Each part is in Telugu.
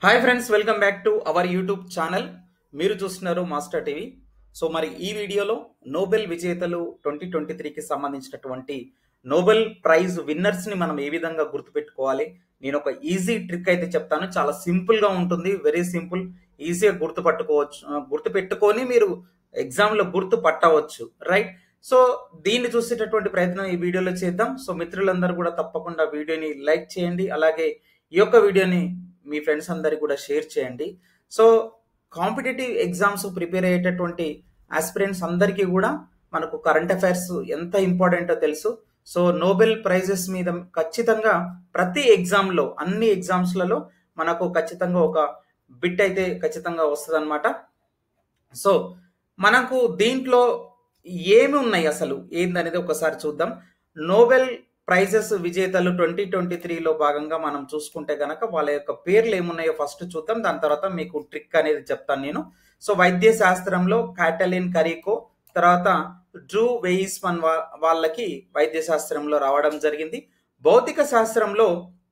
hi friends welcome back to our YouTube channel మీరు చూస్తున్నారు మాస్టర్ టీవీ సో మరి ఈ వీడియోలో నోబెల్ విజేతలు ట్వంటీ ట్వంటీ త్రీకి సంబంధించినటువంటి నోబెల్ ప్రైజ్ విన్నర్స్ ని మనం ఏ విధంగా గుర్తుపెట్టుకోవాలి నేను ఒక ఈజీ ట్రిక్ అయితే చెప్తాను చాలా సింపుల్ గా ఉంటుంది వెరీ సింపుల్ ఈజీగా గుర్తుపట్టుకోవచ్చు ఆ, గుర్తుపెట్టుకొని మీరు ఎగ్జామ్ లో గుర్తు పట్టవచ్చు రైట్ సో దీన్ని చూసేటటువంటి ప్రయత్నం ఈ వీడియోలో చేద్దాం సో మిత్రులందరూ కూడా తప్పకుండా వీడియోని లైక్ చేయండి అలాగే ఈ యొక్క వీడియోని మీ ఫ్రెండ్స్ అందరికి కూడా షేర్ చేయండి సో కాంపిటేటివ్ ఎగ్జామ్స్ ప్రిపేర్ అయ్యేటటువంటి ఆస్పిరెంట్స్ అందరికీ కూడా మనకు కరెంట్ అఫైర్స్ ఎంత ఇంపార్టెంటో తెలుసు సో నోబెల్ ప్రైజెస్ మీద ఖచ్చితంగా ప్రతి ఎగ్జామ్లో అన్ని ఎగ్జామ్స్లలో మనకు ఖచ్చితంగా ఒక బిట్ అయితే ఖచ్చితంగా వస్తుంది అనమాట సో మనకు దీంట్లో ఏమి ఉన్నాయి అసలు ఏందనేది ఒకసారి చూద్దాం నోబెల్ ప్రైజెస్ విజేతలు ట్వంటీ ట్వంటీ త్రీలో భాగంగా మనం చూసుకుంటే గనక వాళ్ళ యొక్క పేర్లు ఏమున్నాయో ఫస్ట్ చూద్దాం దాని తర్వాత మీకు ట్రిక్ అనేది చెప్తాను నేను సో వైద్య శాస్త్రంలో కాటలిన్ కరీకో తర్వాత డ్రూ వెయిస్మన్ వా- వాళ్ళకి వైద్య శాస్త్రంలో రావడం జరిగింది భౌతిక శాస్త్రంలో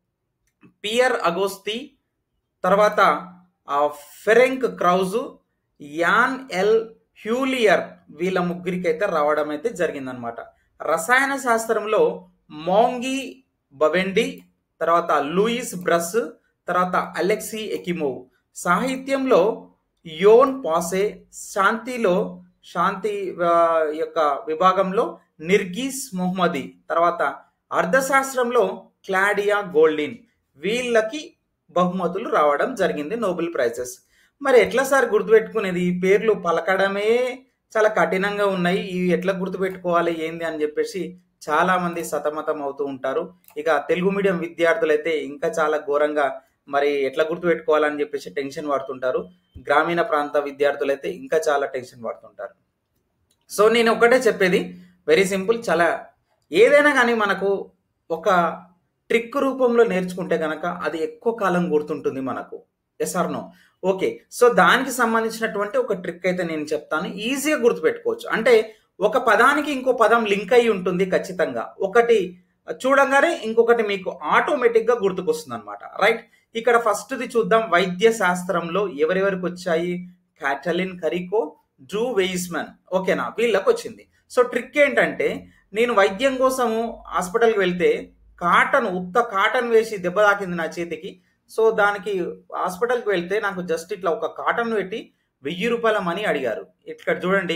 పియర్ అగోస్తి తర్వాత ఆ ఫెరెంక్ క్రౌజు యాన్ ఎల్ హ్యూలియర్ వీళ్ళ ముగ్గురికి అయితే రావడం అయితే జరిగిందనమాట రసాయన శాస్త్రంలో మోంగి బవెండి తర్వాత లూయిస్ బ్రస్ తర్వాత అలెక్సీ ఎకిమోవ్ సాహిత్యంలో యోన్ పాసే శాంతిలో శాంతి ఆ, యొక్క విభాగంలో నిర్గీస్ మొహమ్మది తర్వాత అర్థశాస్త్రంలో క్లాడియా గోల్డిన్ వీళ్ళకి బహుమతులు రావడం జరిగింది నోబెల్ ప్రైజెస్ మరి ఎట్లా సార్ గుర్తుపెట్టుకునేది ఈ పేర్లు పలకడమే చాలా కఠినంగా ఉన్నాయి ఇవి ఎట్లా గుర్తుపెట్టుకోవాలి ఏంది అని చెప్పేసి చాలా మంది సతమతం అవుతూ ఉంటారు ఇక తెలుగు మీడియం విద్యార్థులు అయితే ఇంకా చాలా ఘోరంగా మరి ఎట్లా గుర్తుపెట్టుకోవాలని చెప్పేసి టెన్షన్ పడుతుంటారు గ్రామీణ ప్రాంత విద్యార్థులు అయితే ఇంకా చాలా టెన్షన్ పడుతుంటారు సో నేను ఒకటే చెప్పేది వెరీ సింపుల్ చాలా ఏదైనా కానీ మనకు ఒక ట్రిక్ రూపంలో నేర్చుకుంటే గనక అది ఎక్కువ కాలం గుర్తుంటుంది మనకు yes or no okay so దానికి సంబంధించినటువంటి ఒక ట్రిక్ అయితే నేను చెప్తాను ఈజీగా గుర్తుపెట్టుకోవచ్చు అంటే ఒక పదానికి ఇంకో పదం లింక్ అయి ఉంటుంది ఖచ్చితంగా ఒకటి చూడంగానే ఇంకొకటి మీకు ఆటోమేటిక్ గా గుర్తుకొస్తుంది అనమాట రైట్ ఇక్కడ ఫస్ట్ది చూద్దాం వైద్య శాస్త్రంలో ఎవరెవరికి వచ్చాయి క్యాటలిన్ కరికో డ్రూ వెయిస్మన్ ఓకేనా వీళ్ళకి వచ్చింది సో ట్రిక్ ఏంటంటే నేను వైద్యం కోసము హాస్పిటల్కి వెళ్తే కాటన్ ఉత్త కాటన్ వేసి దెబ్బ తాకింది నా చేతికి సో దానికి హాస్పిటల్కి వెళ్తే నాకు జస్ట్ ఇట్లా ఒక కాటన్ పెట్టి వెయ్యి రూపాయల మనీ అడిగారు ఇక్కడ చూడండి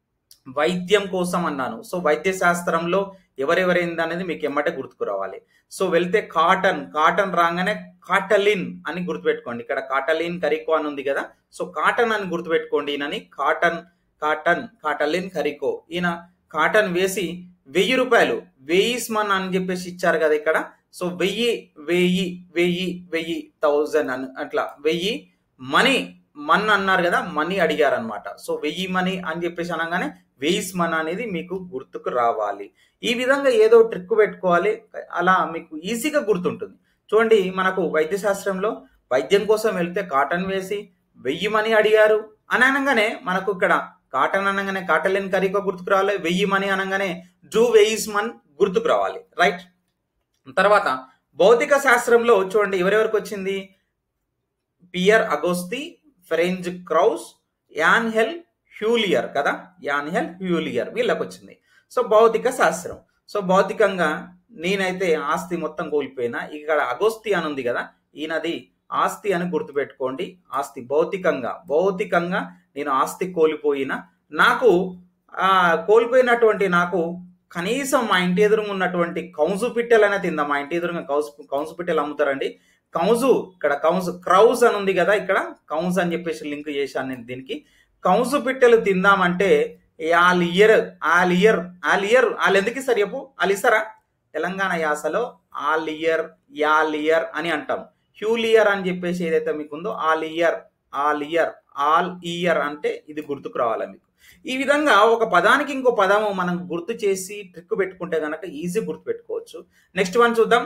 వైద్యం కోసం అన్నాను సో వైద్య శాస్త్రంలో ఎవరెవరైంది అనేది మీకు ఎమ్మటే గుర్తుకు రావాలి సో వెళ్తే కాటన్ కాటన్ రాగానే కాటలిన్ అని గుర్తుపెట్టుకోండి ఇక్కడ కాటలిన్ కరికో అని ఉంది కదా సో కాటన్ అని గుర్తుపెట్టుకోండి ఈయనని కాటన్ కాటన్ కాటలిన్ కరికో ఈయన కాటన్ వేసి వెయ్యి రూపాయలు వెయ్యిస్మన్ అని చెప్పేసి ఇచ్చారు కదా ఇక్కడ సో వెయ్యి వెయ్యి వెయ్యి వెయ్యి థౌజండ్ అని అట్లా వెయ్యి మనీ మన్ అన్నారు కదా మనీ అడిగారు అనమాట సో వెయ్యి మనీ అని చెప్పేసి అనగానే వెయ్యిస్ మన్ అనేది మీకు గుర్తుకు రావాలి ఈ విధంగా ఏదో ట్రిక్ పెట్టుకోవాలి అలా మీకు ఈజీగా గుర్తుంటుంది చూడండి మనకు వైద్య శాస్త్రంలో వైద్యం కోసం వెళ్తే కాటన్ వేసి వెయ్యి మనీ అడిగారు అని అనగానే మనకు ఇక్కడ కాటన్ అనగానే కాటలిన్ కరికో గుర్తుకు రావాలి వెయ్యి మనీ అనగానే జూ వెయ్యిస్ మన్ గుర్తుకు రావాలి రైట్ తర్వాత భౌతిక శాస్త్రంలో చూడండి ఎవరెవరికి వచ్చింది పియర్ అగోస్తి ఫ్రెంజ్ క్రౌస్ యాన్హెల్ హ్యూలియర్ కదా యాన్హెల్ హ్యూలియర్ వీళ్ళకి వచ్చింది సో భౌతిక శాస్త్రం సో భౌతికంగా నేనైతే ఆస్తి మొత్తం కోల్పోయినా ఇక్కడ అగోస్తి అని ఉంది కదా ఈయనది ఆస్తి అని గుర్తుపెట్టుకోండి ఆస్తి భౌతికంగా భౌతికంగా నేను ఆస్తి కోల్పోయిన నాకు ఆ కోల్పోయినటువంటి నాకు కనీసం మా ఇంటి ఎదురుగా ఉన్నటువంటి కౌజు పిట్టెలైనా తిందా మా ఇంటి ఎదురుగా కౌసు కౌజు పిట్టెలు అమ్ముతారండి కౌజు ఇక్కడ కౌజు క్రౌజ్ అని ఉంది కదా ఇక్కడ కౌజ్ అని చెప్పేసి లింక్ చేశాను నేను దీనికి కౌజు పిట్టెలు తిందామంటే all year all year all year వాళ్ళు ఎందుకు ఇస్తారు చెప్పు వాళ్ళు ఇస్తారా తెలంగాణ యాసలో ఆల్ ఇయర్ యాల్ ఇయర్ అని అంటాం హ్యూలియర్ అని చెప్పేసి ఏదైతే మీకు ఉందో all year all year all year అంటే ఇది గుర్తుకు రావాలి మీకు ఈ విధంగా ఒక పదానికి ఇంకో పదము మనం గుర్తు చేసి ట్రిక్ పెట్టుకుంటే గనక ఈజీ గుర్తు పెట్టుకోవచ్చు నెక్స్ట్ వన్ చూద్దాం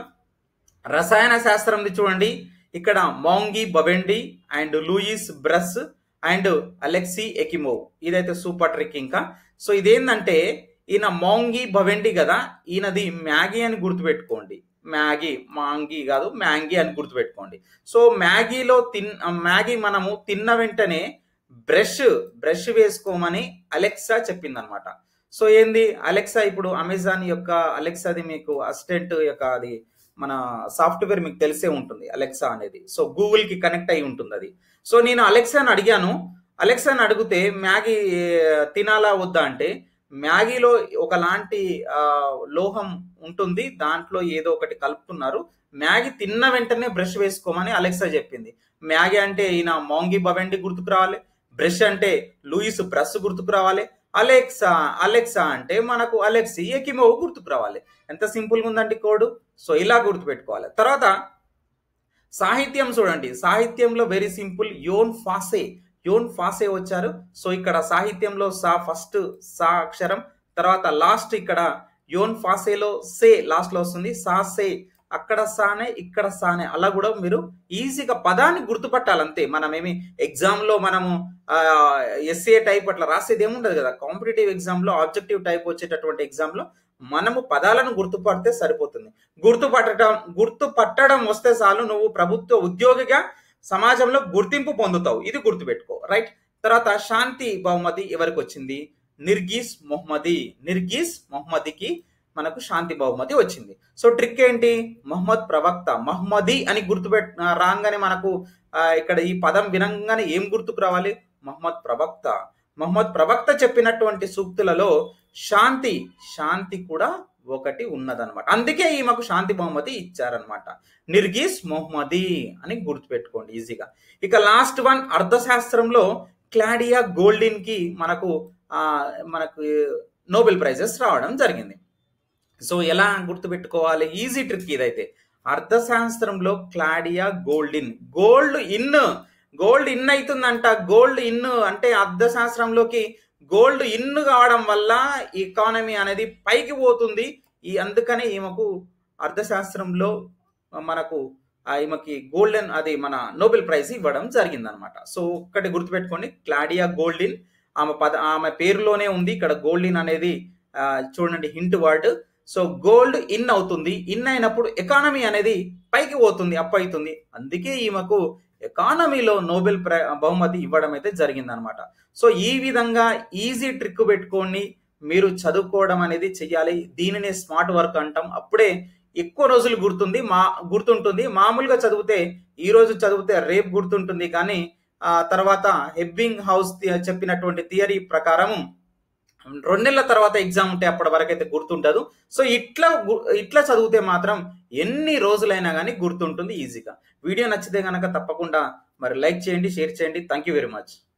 రసాయన శాస్త్రంది చూడండి ఇక్కడ Moungi Bawendi and Louis Brus and Alexei Ekimov ఇదైతే సూపర్ ట్రిక్ ఇంకా సో ఇదేంటంటే ఈయన మౌంగి బవెండి కదా ఈయనది మ్యాగీ అని గుర్తుపెట్టుకోండి మ్యాగీ మాంగీ కాదు మ్యాంగీ అని గుర్తుపెట్టుకోండి సో మ్యాగీలో తిన్ మ్యాగీ మనము తిన్న వెంటనే బ్రష్ బ్రష్ వేసుకోమని అలెక్సా చెప్పిందనమాట సో ఏంది అలెక్సా ఇప్పుడు అమెజాన్ యొక్క అలెక్సాది మీకు అసిస్టెంట్ యొక్క అది మన సాఫ్ట్వేర్ మీకు తెలిసే ఉంటుంది అలెక్సా అనేది సో గూగుల్ కి కనెక్ట్ అయి ఉంటుంది అది సో నేను అలెక్సాని అడిగాను అలెక్సాని అడిగితే మ్యాగీ తినాలా వద్దా అంటే మ్యాగీలో ఒకలాంటి ఆ, లోహం ఉంటుంది దాంట్లో ఏదో ఒకటి కలుపుతున్నారు మ్యాగీ తిన్న వెంటనే బ్రష్ వేసుకోమని అలెక్సా చెప్పింది మ్యాగీ అంటే ఈయన మోంగి బవెండి గుర్తుకు రావాలి బ్రష్ అంటే లూయిస్ బ్రష్ గుర్తుకు రావాలి అలెక్సా అలెక్సా అంటే మనకు అలెక్సి ఎకిమో గుర్తుకు రావాలి ఎంత సింపుల్గా ఉందండి కోడ్ సో ఇలా గుర్తుపెట్టుకోవాలి తర్వాత సాహిత్యం చూడండి సాహిత్యంలో వెరీ సింపుల్ యోన్ ఫాసే యోన్ ఫాసే వచ్చారు సో ఇక్కడ సాహిత్యంలో సా ఫస్ట్ సా అక్షరం తర్వాత లాస్ట్ ఇక్కడ యోన్ ఫాసేలో సే లాస్ట్ లో వస్తుంది సా సే అక్కడ సానే ఇక్కడ సానే అలా కూడా మీరు ఈజీగా పదాన్ని గుర్తుపట్టాలి అంతే మనం ఏమి ఎగ్జామ్ లో మనము ఎస్ఏ టైప్ అట్లా రాసేది ఏముండదు కదా కాంపిటేటివ్ ఎగ్జామ్ లో ఆబ్జెక్టివ్ టైప్ వచ్చేటటువంటి ఎగ్జామ్ లో మనము పదాలను గుర్తుపడితే సరిపోతుంది గుర్తుపట్టడం గుర్తుపట్టడం వస్తే చాలు నువ్వు ప్రభుత్వ ఉద్యోగిగా సమాజంలో గుర్తింపు పొందుతావు ఇది గుర్తుపెట్టుకో రైట్ తర్వాత శాంతి బహుమతి ఎవరికి వచ్చింది నిర్గీస్ మొహమ్మది నిర్గీస్ మొహమ్మదికి మనకు శాంతి బహుమతి వచ్చింది సో ట్రిక్ ఏంటి మొహమ్మద్ ప్రవక్త మహమ్మది అని గుర్తుపెట్ ఆ, రాగానే మనకు ఆ, ఇక్కడ ఈ పదం వినంగానే ఏం గుర్తుకు రావాలి మహమ్మద్ ప్రవక్త మహమ్మద్ ప్రవక్త చెప్పినటువంటి సూక్తులలో శాంతి శాంతి కూడా ఒకటి ఉన్నదన్నమాట అందుకే ఈమెకు శాంతి బహుమతి ఇచ్చారనమాట నిర్గీస్ మొహమ్మది అని గుర్తుపెట్టుకోండి ఈజీగా ఇక లాస్ట్ వన్ అర్థశాస్త్రంలో క్లాడియా గోల్డిన్ కి మనకు ఆ, మనకు నోబెల్ ప్రైజెస్ రావడం జరిగింది సో ఎలా గుర్తుపెట్టుకోవాలి ఈజీ ట్రిక్ ఇదైతే అర్థశాస్త్రంలో Claudia Goldin gold in gold in అవుతుందంట గోల్డ్ ఇన్ అంటే అర్థశాస్త్రంలోకి గోల్డ్ ఇన్ కావడం వల్ల ఎకానమీ అనేది పైకి పోతుంది ఈ అందుకనే ఈమెకు అర్థశాస్త్రంలో మనకు ఆ ఈమెకి గోల్డెన్ అది మన నోబెల్ ప్రైజ్ ఇవ్వడం జరిగిందనమాట సో ఒక్కటి గుర్తుపెట్టుకోండి క్లాడియా గోల్డిన్ ఆమె పద ఆమె పేరులోనే ఉంది ఇక్కడ గోల్డిన్ అనేది ఆ, చూడండి hint word so gold in అవుతుంది ఇన్ అయినప్పుడు ఎకానమీ అనేది పైకి పోతుంది అప్ అవుతుంది అందుకే ఈమెకు ఎకానమీలో నోబెల్ ప్రై బహుమతి ఇవ్వడం అయితే జరిగిందనమాట సో ఈ విధంగా ఈజీ ట్రిక్ పెట్టుకోండి మీరు చదువుకోవడం అనేది చెయ్యాలి దీనినే స్మార్ట్ వర్క్ అంటాం అప్పుడే ఎక్కువ రోజులు గుర్తుంది మా గుర్తుంటుంది మామూలుగా చదివితే ఈ రోజు చదివితే రేపు గుర్తుంటుంది కానీ ఆ తర్వాత హెబ్బింగ్ హౌస్ థి- చెప్పినటువంటి థియరీ ప్రకారం రెండు నెలల తర్వాత ఎగ్జామ్ ఉంటే అప్పటి వరకు అయితే గుర్తుండదు సో ఇట్లా గు- ఇట్లా చదివితే మాత్రం ఎన్ని రోజులైనా కానీ గుర్తుంటుంది ఈజీగా వీడియో నచ్చితే కనుక తప్పకుండా మరి లైక్ చేయండి షేర్ చేయండి థ్యాంక్ యూ వెరీ మచ్